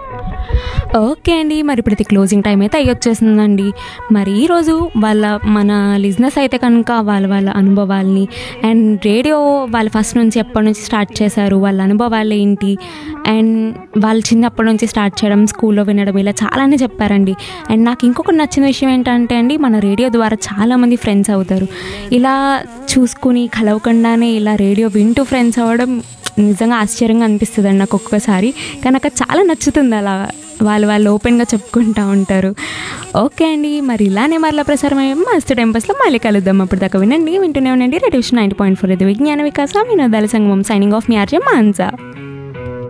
okay అండి మరి ఇప్పుడు క్లోజింగ్ టైం అయితే అయ్యొచ్చేసిందండి మరి ఈరోజు వాళ్ళ మన లిజినెస్ అయితే కనుక వాళ్ళ వాళ్ళ అనుభవాల్ని అండ్ రేడియో వాళ్ళు ఫస్ట్ నుంచి ఎప్పటి నుంచి స్టార్ట్ చేశారు వాళ్ళ అనుభవాలు ఏంటి అండ్ వాళ్ళు చిన్నప్పటి నుంచి స్టార్ట్ చేయడం స్కూల్లో వినడం ఇలా చాలానే చెప్పారండి అండ్ నాకు ఇంకొకటి నచ్చిన విషయం ఏంటంటే అండి మన రేడియో ద్వారా చాలామంది ఫ్రెండ్స్ అవుతారు ఇలా చూసుకుని కలవకుండానే ఇలా రేడియో వింటూ ఫ్రెండ్స్ అవ్వడం నిజంగా ఆశ్చర్యంగా అనిపిస్తుంది అండి నాకు ఒక్కొక్కసారి కానీ నాకు అది చాలా నచ్చుతుంది అలా వాళ్ళు వాళ్ళు ఓపెన్గా చెప్పుకుంటూ ఉంటారు ఓకే అండి మరి ఇలానే మరలా ప్రసారం అయ్యే మస్తు టెంపస్లో మళ్ళీ కలుద్దాం అప్పుడు దాకా వినండి వింటూనే ఉండండి రేడియోషన్ నైంటీ పాయింట్ ఫోర్ ఇది విజ్ఞాన వికాస వినోదాల సంగమం సైనింగ్ ఆఫ్ మీ ఆర్జే మాన్సా